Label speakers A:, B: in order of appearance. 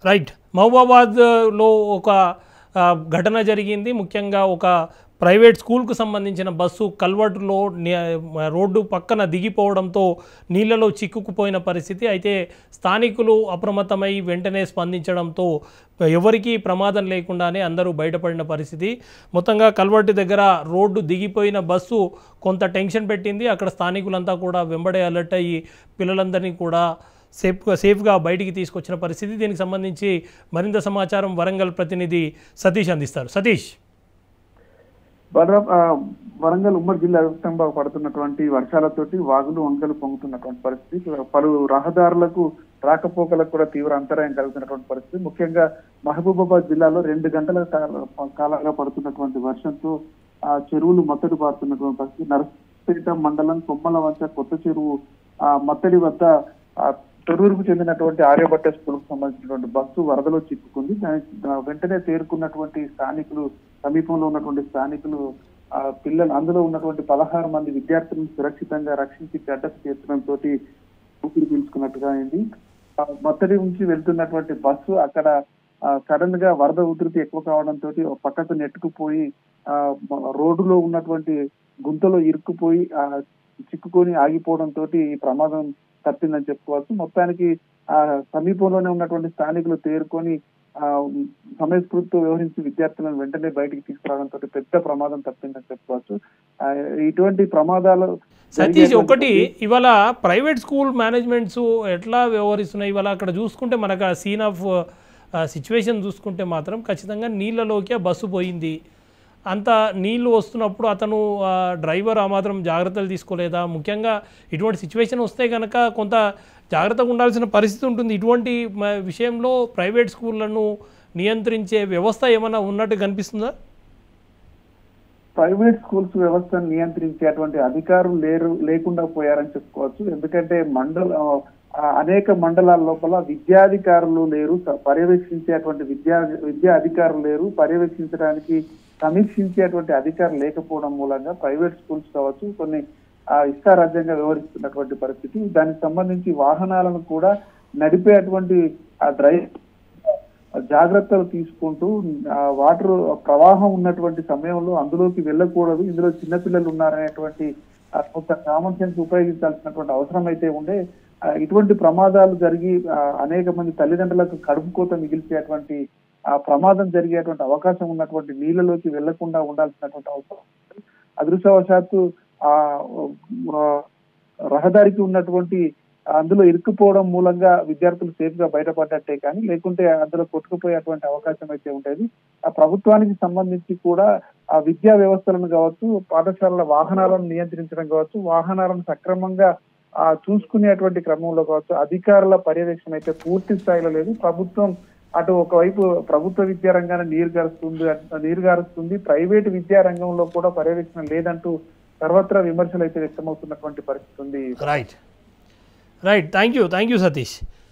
A: Right మహబూబాబాద్లో ఒక ఆ, ఘటన జరిగింది ముఖ్యంగా ఒక ప్రైవేట్ స్కూల్కు సంబంధించిన బస్సు కల్వర్టులో ని- రోడ్డు పక్కన దిగిపోవడంతో నీళ్లలో చిక్కుకుపోయిన పరిస్థితి అయితే స్థానికులు అప్రమత్తమై వెంటనే స్పందించడంతో ఎవరికీ ప్రమాదం లేకుండానే అందరూ బయటపడిన పరిస్థితి మొత్తంగా కల్వర్టు దగ్గర రోడ్డు దిగిపోయిన బస్సు కొంత టెన్షన్ పెట్టింది అక్కడ స్థానికులంతా కూడా వెంబడే అలర్ట్ అయ్యి పిల్లలందరినీ కూడా సేఫ్గా సేఫ్గా బయటికి తీసుకొచ్చిన పరిస్థితి దీనికి సంబంధించి మరింత సమాచారం వరంగల్ ప్రతినిధి సతీష్ అందిస్తారు సతీష్
B: బలరాం ఆ, వరంగల్ ఉమ్మడి జిల్లా వ్యాప్తంగా పడుతున్నటువంటి వర్షాలతోటి వాగులు వంకలు పొంగుతున్నటువంటి పరిస్థితి పలు రహదారులకు రాకపోకలకు కూడా తీవ్ర అంతరాయం కలుగుతున్నటువంటి పరిస్థితి ముఖ్యంగా మహబూబాబాద్ జిల్లాలో రెండు గంటల కాల- కాలంగా పడుతున్నటువంటి వర్షంతో ఆ చెరువులు మత్తడి పారుతున్నటువంటి పరిస్థితి నరసపేట మండలం కొమ్మల వంచ కొత్త చెరువు ఆ మత్తడి వద్ద ఆ తొర్రూరుకు చెందినటువంటి ఆర్యభట్ట స్కూల్ కు సంబంధించినటువంటి బస్సు వరదలో చిక్కుకుంది దానికి ఆ, వెంటనే తేరుకున్నటువంటి స్థానికులు సమీపంలో ఉన్నటువంటి స్థానికులు ఆ పిల్లలు అందులో ఉన్నటువంటి పదహారు మంది విద్యార్థులను సురక్షితంగా రక్షించి గడ్డకు చేర్చడంతో ఊపిరి పీల్చుకున్నట్టుగా అయింది ఆ, మత్తడి నుంచి వెళ్తున్నటువంటి బస్సు అక్కడ సడన్ గా వరద ఉధృతి ఎక్కువ కావడంతో పక్కకు నెట్టుకుపోయి ఆ మ- రోడ్డులో ఉన్నటువంటి గుంతలో ఇరుక్కుపోయి ఆ చిక్కుకొని ఆగిపోవడంతో ఈ ప్రమాదం తప్పిందని చెప్పుకోవచ్చు మొత్తానికి ఆ సమీపంలోనే ఉన్నటువంటి స్థానికులు తేరుకొని ఆ సమయస్ఫూర్తితో వ్యవహరించి విద్యార్థులను వెంటనే బయటికి తీసుకురావడంతో పెద్ద ప్రమాదం తప్పిందని చెప్పుకోవచ్చు ఆ, ఇటువంటి ప్రమాదాలు
A: సతీష్
B: జరిగేటువంటి-
A: ఒకటి ఇవాళ ప్రైవేట్ స్కూల్ మేనేజ్మెంట్స్ ఎట్లా వ్యవహరిస్తున్నాయి ఇవాళ అక్కడ చూసుకుంటే మనకు ఆ సీన్ ఆఫ్ సిచ్యువేషన్ చూసుకుంటే మాత్రం ఖచ్చితంగా నీళ్ళలోకి ఆ బస్సు పోయింది అంత నీళ్లు వస్తున్నప్పుడు అతను ఆ, డ్రైవర్ ఆ మాత్రం జాగ్రత్తలు తీసుకోలేదా ముఖ్యంగా ఇటువంటి సిచ్యువేషన్ వస్తే కనుక కొంత జాగ్రత్తగా ఉండాల్సిన పరిస్థితి ఉంటుంది ఇటువంటి మ- విషయంలో ప్రైవేట్ స్కూళ్ళను నియంత్రించే వ్యవస్థ ఏమైనా ఉన్నట్టు కనిపిస్తుందా
B: ప్రైవేట్ స్కూల్స్ వ్యవస్థను నియంత్రించేటువంటి అధికారులు లేరు లేకుండా పోయారని చెప్పుకోవచ్చు ఎందుకంటే మండల ఆ, అనేక మండలాల లోపల విద్యాధికారులు లేరు స- పర్యవేక్షించేటువంటి విద్యా విద్యా అధికారులు లేరు పర్యవేక్షించడానికి సమీక్షించేటువంటి అధికారులు లేకపోవడం మూలంగా ప్రైవేట్ స్కూల్స్ కావచ్చు కొన్ని ఆ, ఇష్టారాజ్యంగా వ్యవహరిస్తున్నటువంటి పరిస్థితి దానికి సంబంధించి వాహనాలను కూడా నడిపేటువంటి ఆ డ్రైవ్ జాగ్రత్తలు తీసుకుంటూ ఆ వాటర్ ప్రవాహం ఉన్నటువంటి సమయంలో అందులోకి వెళ్ళకూడదు ఇందులో చిన్నపిల్లలు ఉన్నారనేటువంటి ఆ కొంత కామన్ సెన్స్ ఉపయోగించాల్సినటువంటి అవసరం అయితే ఉండే ఆ ఇటువంటి ప్రమాదాలు జరిగి ఆ అనేక మంది తల్లిదండ్రులకు కడుపు కోత మిగిల్చేటువంటి ఆ ప్రమాదం జరిగేటువంటి అవకాశం ఉన్నటువంటి నీళ్ళలోకి వెళ్లకుండా ఉండాల్సినటువంటి అవసరం ఉంది. అదృష్టవశాత్తు ఆ ఆ, రహదారికి ఉన్నటువంటి అందులో ఇరుక్కుపోవడం మూలంగా విద్యార్థులు సేఫ్ గా బయటపడ్డట్టే కానీ లేకుంటే అందులో కొట్టుకుపోయేటువంటి అవకాశం అయితే ఉండేది ఆ ప్రభుత్వానికి సంబంధించి కూడా ఆ విద్యా వ్యవస్థలను కావచ్చు పాఠశాలల వాహనాలను నియంత్రించడం కావచ్చు వాహనాలను సక్రమంగా ఆ చూసుకునేటువంటి క్రమంలో కావచ్చు అధికారుల పర్యవేక్షణ అయితే పూర్తి స్థాయిలో లేదు ప్రభుత్వం అటు ఒకవైపు ప్రభుత్వ విద్యా రంగాన్ని నీరు గారుస్తుంది నీరు గారుస్తుంది ప్రైవేటు విద్యా రంగంలో కూడా పర్యవేక్షణ లేదంటూ సర్వత్రా విమర్శలు అయితే వ్యక్తమవుతున్నటువంటి పరిస్థితి ఉంది
A: right right thank you thank you Satish